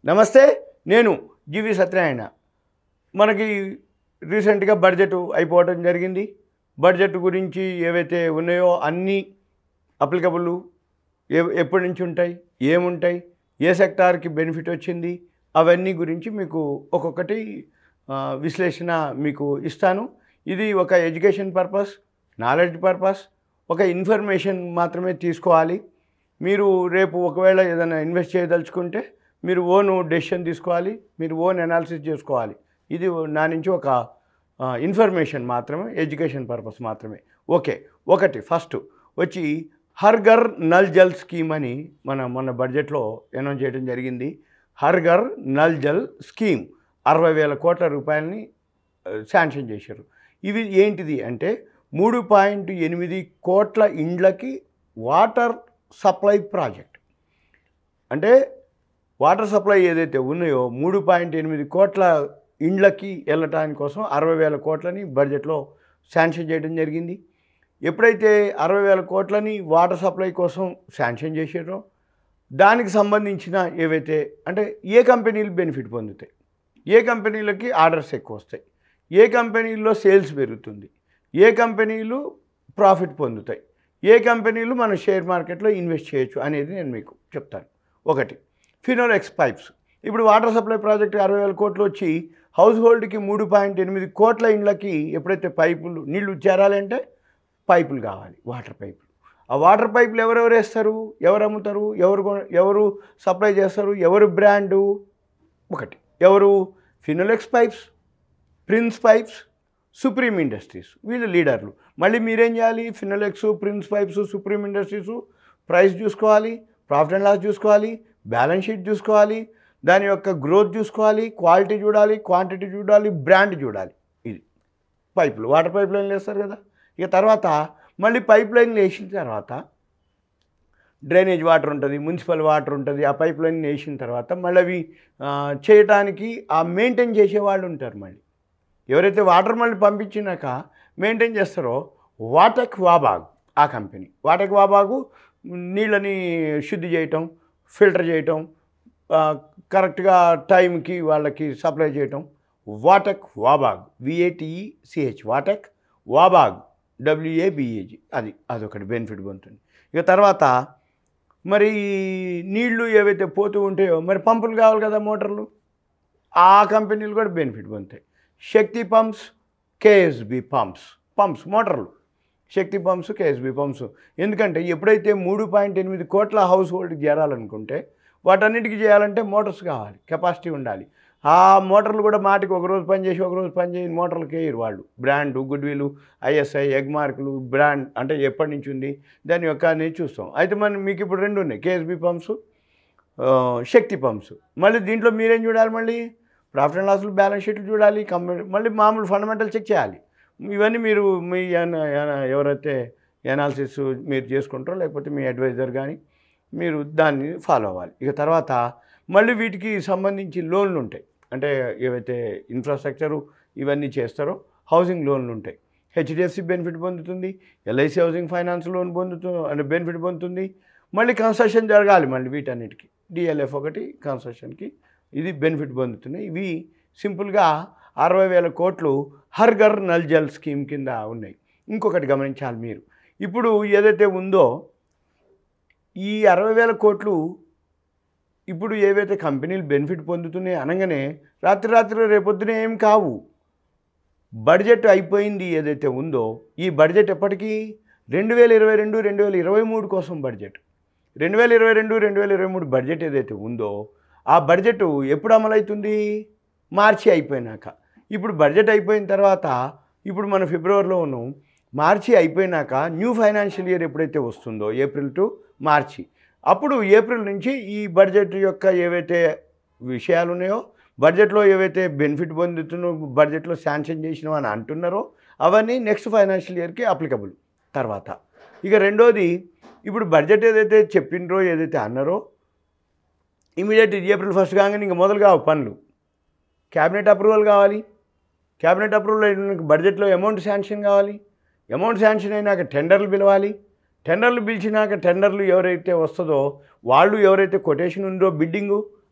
నమస్తే నేను జీవి సత్యనారాయణ మనకి రీసెంట్గా బడ్జెట్ అయిపోవడం జరిగింది బడ్జెట్ గురించి ఏవైతే ఉన్నాయో అన్నీ అప్లికబుల్ ఏ ఎప్పటి నుంచి ఉంటాయి ఏముంటాయి ఏ సెక్టార్కి బెనిఫిట్ వచ్చింది అవన్నీ గురించి మీకు ఒక్కొక్కటి ఆ, విశ్లేషణ మీకు ఇస్తాను ఇది ఒక ఎడ్యుకేషన్ పర్పస్ నాలెడ్జ్ పర్పస్ ఒక ఇన్ఫర్మేషన్ మాత్రమే తీసుకోవాలి మీరు రేపు ఒకవేళ ఏదైనా ఇన్వెస్ట్ చేయదలుచుకుంటే మీరు ఓన్ డెసిషన్ తీసుకోవాలి మీరు ఓన్ అనాలిసిస్ చేసుకోవాలి ఇది నా నుంచి ఒక ఆ, ఇన్ఫర్మేషన్ మాత్రమే ఎడ్యుకేషన్ పర్పస్ మాత్రమే ఓకే ఒకటి ఫస్ట్ వచ్చి హర్ ఘర్ నల్ జల్ స్కీమ్ అని మన మన బడ్జెట్లో అనౌన్స్ చేయడం జరిగింది హర్ ఘర్ నల్ జల్ స్కీమ్ అరవై వేల కోట్ల రూపాయలని ఆ, శాంక్షన్ చేశారు ఇవి ఏంటిది అంటే మూడు పాయింట్ ఎనిమిది కోట్ల ఇండ్లకి వాటర్ సప్లై ప్రాజెక్ట్ అంటే వాటర్ సప్లై ఏదైతే ఉన్నాయో మూడు పాయింట్ ఎనిమిది కోట్ల ఇండ్లకి వెళ్ళటానికి కోసం అరవై వేల కోట్లని బడ్జెట్లో శాంక్షన్ చేయడం జరిగింది ఎప్పుడైతే అరవై వేల కోట్లని వాటర్ సప్లై కోసం శాంక్షన్ చేసారో దానికి సంబంధించిన ఏవైతే అంటే ఏ కంపెనీలు బెనిఫిట్ పొందుతాయి ఏ కంపెనీలకి ఆర్డర్స్ ఎక్కువ వస్తాయి ఏ కంపెనీల్లో సేల్స్ పెరుగుతుంది ఏ కంపెనీలు ప్రాఫిట్ పొందుతాయి ఏ కంపెనీలు మన షేర్ మార్కెట్లో ఇన్వెస్ట్ చేయొచ్చు అనేది నేను మీకు చెప్తాను ఒకటి ఫినోలెక్స్ పైప్స్ ఇప్పుడు వాటర్ సప్లై ప్రాజెక్ట్ అరవై వేల కోట్లు వచ్చి హౌస్ హోల్డ్కి మూడు పాయింట్ ఎనిమిది కోట్ల ఇండ్లకి ఎప్పుడైతే పైపులు నీళ్లు చేరాలంటే పైపులు కావాలి వాటర్ పైపులు ఆ వాటర్ పైపులు ఎవరెవరు వేస్తారు ఎవరు అమ్ముతారు ఎవరు కొన- ఎవరు సప్లై చేస్తారు ఎవరు బ్రాండు ఒకటి ఎవరు Finolex pipes Prince pipes Supreme Industries వీళ్ళు లీడర్లు మళ్ళీ మీరేం చేయాలి Finolex Prince pipes Supreme Industries price చూసుకోవాలి ప్రాఫిట్ అండ్ లాస్ చూసుకోవాలి బ్యాలెన్స్ షీట్ చూసుకోవాలి దాని యొక్క గ్రోత్ చూసుకోవాలి క్వాలిటీ చూడాలి క్వాంటిటీ చూడాలి బ్రాండ్ చూడాలి ఇది పైపులు వాటర్ పైప్ లైన్లు వేస్తారు కదా ఇక తర్వాత మళ్ళీ పైప్ లైన్లు వేసిన తర్వాత డ్రైనేజ్ వాటర్ ఉంటుంది మున్సిపల్ వాటర్ ఉంటుంది ఆ పైప్ లైన్ వేసిన తర్వాత మళ్ళీ అవి ఆ, చేయటానికి ఆ మెయింటైన్ చేసే వాళ్ళు ఉంటారు మళ్ళీ ఎవరైతే వాటర్ మళ్ళీ పంపించినాక మెయింటైన్ చేస్తారో వాటక్ వాబాగ్ ఆ కంపెనీ వాటక్ వాబాగు నీళ్ళని శుద్ధి చేయటం ఫిల్టర్ చేయటం ఆ, కరెక్ట్గా టైంకి వాళ్ళకి సప్లై చేయటం వాటక్ వాబాగ్ విఏటిఈసిహెచ్ వాటక్ వాబాగ్ డబ్ల్యూఏబిఏజి అది అదొకటి బెనిఫిట్ పొందుతుంది ఇక తర్వాత మరి నీళ్లు ఏవైతే పోతూ ఉంటాయో మరి పంపులు కావాలి కదా మోటార్లు ఆ కంపెనీలు కూడా బెనిఫిట్ పొందుతాయి Shakti pumps KSB pumps pumps మోటార్లు శక్తి పంప్స్ కేఎస్బి పంప్స్ ఎందుకంటే ఎప్పుడైతే మూడు పాయింట్ ఎనిమిది కోట్ల హౌస్ హోల్డ్కి చేరాలనుకుంటే వాటన్నిటికీ చేయాలంటే మోటార్స్ కావాలి కెపాసిటీ ఉండాలి ఆ మోటార్లు కూడా మాటికి ఒక రోజు పని చేసి ఒక రోజు పని చేయని మోటార్లకి వేయరు వాళ్ళు బ్రాండ్ గుడ్ విల్ ఐఎస్ఐ ఎగ్ మార్కులు బ్రాండ్ అంటే ఎప్పటి నుంచి ఉంది దాని యొక్క అనేది చూస్తాం అయితే మనం మీకు ఇప్పుడు రెండు ఉన్నాయి కేఎస్బి పంప్స్ ఆ, శక్తి పంప్స్ మళ్ళీ దీంట్లో మీరేం చూడాలి మళ్ళీ ప్రాఫిట్ అండ్ లాస్లు బ్యాలెన్స్ షీట్లు చూడాలి కంపెనీ మళ్ళీ మామూలు ఫండమెంటల్ చెక్ చేయాలి ఇవన్నీ మీరు మీ ఎన- ఎన- ఎవరైతే ఎనాలిసిస్ మీరు చేసుకుంటారో లేకపోతే మీ అడ్వైజర్ కానీ మీరు దాన్ని ఫాలో అవ్వాలి ఇక తర్వాత మళ్ళీ వీటికి సంబంధించి లోన్లు ఉంటాయి అంటే ఏవైతే ఇన్ఫ్రాస్ట్రక్చరు ఇవన్నీ చేస్తారో హౌసింగ్ లోన్లు ఉంటాయి హెచ్డిఎఫ్సి బెనిఫిట్ పొందుతుంది ఎల్ఐసి హౌసింగ్ ఫైనాన్స్ లోన్ పొందుతూ అంటే బెనిఫిట్ పొందుతుంది మళ్ళీ కన్స్ట్రక్షన్ జరగాలి మళ్ళీ వీటన్నిటికీ డిఎల్ఎఫ్ ఒకటి కన్స్ట్రక్షన్కి ఇది బెనిఫిట్ పొందుతున్నాయి ఇవి సింపుల్గా అరవై వేల కోట్లు హర్ ఘర్ నల్ జల్ స్కీమ్ కింద ఉన్నాయి ఇంకొకటి గమనించాలి మీరు ఇప్పుడు ఏదైతే ఉందో ఈ అరవై వేల కోట్లు ఇప్పుడు ఏవైతే కంపెనీలు బెనిఫిట్ పొందుతున్నాయి అనగానే రాత్రి రాత్రి రేపొద్దున ఏం కావు బడ్జెట్ అయిపోయింది ఏదైతే ఉందో ఈ బడ్జెట్ ఎప్పటికీ రెండు వేల ఇరవై రెండు రెండు వేల ఇరవై మూడు కోసం బడ్జెట్ రెండు వేల ఇరవై రెండు రెండు వేల ఇరవై మూడు బడ్జెట్ ఏదైతే ఉందో ఆ బడ్జెట్ ఎప్పుడు అమలవుతుంది మార్చి అయిపోయినాక ఇప్పుడు బడ్జెట్ అయిపోయిన తర్వాత ఇప్పుడు మన ఫిబ్రవరిలో ఉన్నాం మార్చి అయిపోయినాక న్యూ ఫైనాన్షియల్ ఇయర్ ఎప్పుడైతే వస్తుందో ఏప్రిల్ టు మార్చి అప్పుడు ఏప్రిల్ నుంచి ఈ బడ్జెట్ యొక్క ఏవైతే విషయాలు ఉన్నాయో బడ్జెట్లో ఏవైతే బెనిఫిట్ పొందుతున్నో బడ్జెట్లో శాంక్షన్ చేసినాం అని అంటున్నారో అవన్నీ నెక్స్ట్ ఫైనాన్షియల్ ఇయర్కి అప్లికబుల్ తర్వాత ఇక రెండోది ఇప్పుడు బడ్జెట్ ఏదైతే చెప్పిండ్రో ఏదైతే అన్నారో ఇమీడియట్ ఏప్రిల్ ఫస్ట్ కాగానే ఇంక మొదలు కావు పనులు క్యాబినెట్ అప్రూవల్ కావాలి క్యాబినెట్ అప్రూవల్ అయినాక బడ్జెట్లో అమౌంట్ శాంక్షన్ కావాలి అమౌంట్ శాంక్షన్ అయినాక టెండర్లు పిలవాలి టెండర్లు పిలిచినాక టెండర్లు ఎవరైతే వస్తుందో వాళ్ళు ఎవరైతే కొటేషన్ ఉందో బిడ్డింగు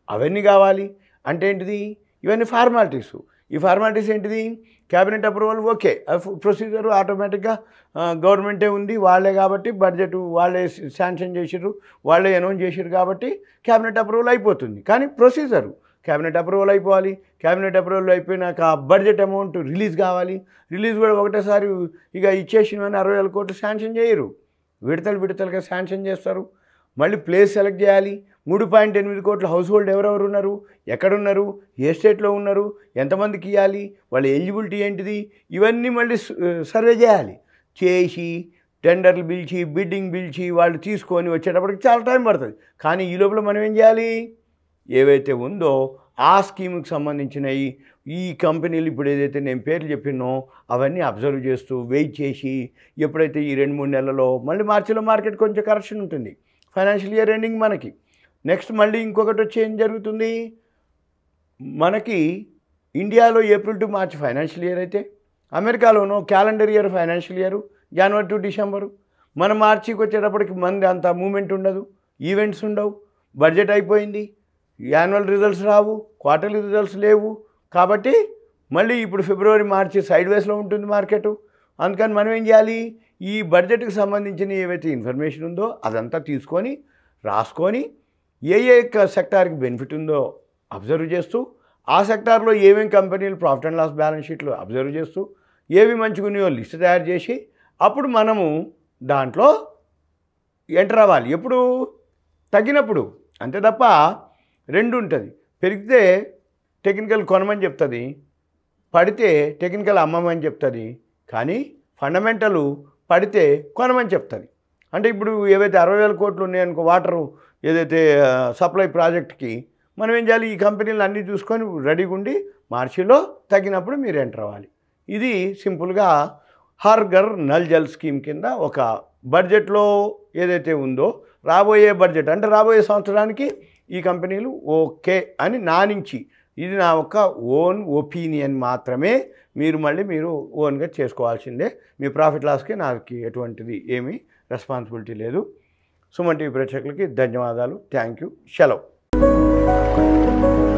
అవన్నీ కావాలి అంటే ఏంటిది ఇవన్నీ ఫార్మాలిటీస్ ఈ ఫార్మాలిటీస్ ఏంటిది క్యాబినెట్ అప్రూవల్ ఓకే ప్రొసీజర్ ఆటోమేటిక్గా గవర్నమెంటే ఉంది వాళ్ళే కాబట్టి బడ్జెట్ వాళ్ళే శాంక్షన్ చేసిర్రు వాళ్ళే అనౌన్స్ చేసిర్రు కాబట్టి క్యాబినెట్ అప్రూవల్ అయిపోతుంది కానీ ప్రొసీజరు క్యాబినెట్ అప్రూవల్ అయిపోవాలి క్యాబినెట్ అప్రూవల్ అయిపోయినాక బడ్జెట్ అమౌంట్ రిలీజ్ కావాలి రిలీజ్ కూడా ఒకటేసారి ఇక ఇచ్చేసినవని అరవై వేల కోట్లు శాంక్షన్ చేయరు విడతలు విడతలుగా శాంక్షన్ చేస్తారు మళ్ళీ ప్లేస్ సెలెక్ట్ చేయాలి మూడు పాయింట్ ఎనిమిది కోట్ల హౌస్ హోల్డ్ ఎవరెవరు ఉన్నారు ఎక్కడున్నారు ఏ స్టేట్లో ఉన్నారు ఎంతమందికి ఇవ్వాలి వాళ్ళ ఎలిజిబిలిటీ ఏంటిది ఇవన్నీ మళ్ళీ స్- సర్వే చేయాలి చేసి టెండర్లు పిలిచి బిడ్డింగ్ పిలిచి వాళ్ళు తీసుకొని వచ్చేటప్పటికి చాలా టైం పడుతుంది కానీ ఈ లోపల మనం ఏం చేయాలి ఏవైతే ఉందో ఆ స్కీమ్కి సంబంధించినవి ఈ కంపెనీలు ఇప్పుడు ఏదైతే నేను పేర్లు చెప్పినో అవన్నీ అబ్జర్వ్ చేస్తూ వెయిట్ చేసి ఎప్పుడైతే ఈ రెండు మూడు నెలల్లో మళ్ళీ మార్చిలో మార్కెట్ కొంచెం కరెక్షన్ ఉంటుంది ఫైనాన్షియల్ ఇయర్ ఎండింగ్ మనకి నెక్స్ట్ మళ్ళీ ఇంకొకటి వచ్చి ఏం జరుగుతుంది మనకి ఇండియాలో April to March financial year అయితే అమెరికాలోనో క్యాలెండర్ ఇయర్ ఫైనాన్షియల్ ఇయర్ జనవరి టు డిసెంబరు మన మార్చికి వచ్చేటప్పటికి మంది అంత మూమెంట్ ఉండదు ఈవెంట్స్ ఉండవు బడ్జెట్ అయిపోయింది యాన్యువల్ రిజల్ట్స్ రావు క్వార్టర్లీ రిజల్ట్స్ లేవు కాబట్టి మళ్ళీ ఇప్పుడు ఫిబ్రవరి మార్చి సైడ్ వేస్లో ఉంటుంది మార్కెట్ అందుకని మనం ఏం చేయాలి ఈ బడ్జెట్కి సంబంధించిన ఏవైతే ఇన్ఫర్మేషన్ ఉందో అదంతా తీసుకొని రాసుకొని ఏ ఏ సెక్టార్కి బెనిఫిట్ ఉందో అబ్జర్వ్ చేస్తూ ఆ సెక్టార్లో ఏమేమి కంపెనీలు ప్రాఫిట్ అండ్ లాస్ బ్యాలెన్స్ షీట్లు అబ్జర్వ్ చేస్తూ ఏవి మంచిగా ఉన్నాయో లిస్ట్ తయారు చేసి అప్పుడు మనము దాంట్లో ఎంటర్ అవ్వాలి ఎప్పుడు తగ్గినప్పుడు అంతే తప్ప రెండు ఉంటుంది పెరిగితే టెక్నికల్ కొనమని చెప్తుంది పడితే టెక్నికల్ అమ్మమని చెప్తుంది కానీ ఫండమెంటల్ పడితే కొనమని చెప్తుంది అంటే ఇప్పుడు ఏవైతే అరవై వేల కోట్లు ఉన్నాయనుకో వాటరు ఏదైతే సప్లై ప్రాజెక్ట్కి మనం ఏం చేయాలి ఈ కంపెనీలు అన్నీ చూసుకొని రెడీగా ఉండి మార్చిలో తగ్గినప్పుడు మీరు ఎంటర్ అవ్వాలి ఇది సింపుల్గా హర్ ఘర్ నల్ జల్ స్కీమ్ కింద ఒక బడ్జెట్లో ఏదైతే ఉందో రాబోయే బడ్జెట్ అంటే రాబోయే సంవత్సరానికి ఈ కంపెనీలు ఓకే అని నా నుంచి ఇది నా ఒక ఓన్ ఒపీనియన్ మాత్రమే మీరు మళ్ళీ మీరు ఓన్గా చేసుకోవాల్సిందే మీ ప్రాఫిట్ లాస్కి నాకు ఎటువంటిది ఏమీ రెస్పాన్సిబిలిటీ లేదు సుమన్ టీవీ ప్రేక్షకులకి ధన్యవాదాలు థ్యాంక్ యూ సెలవు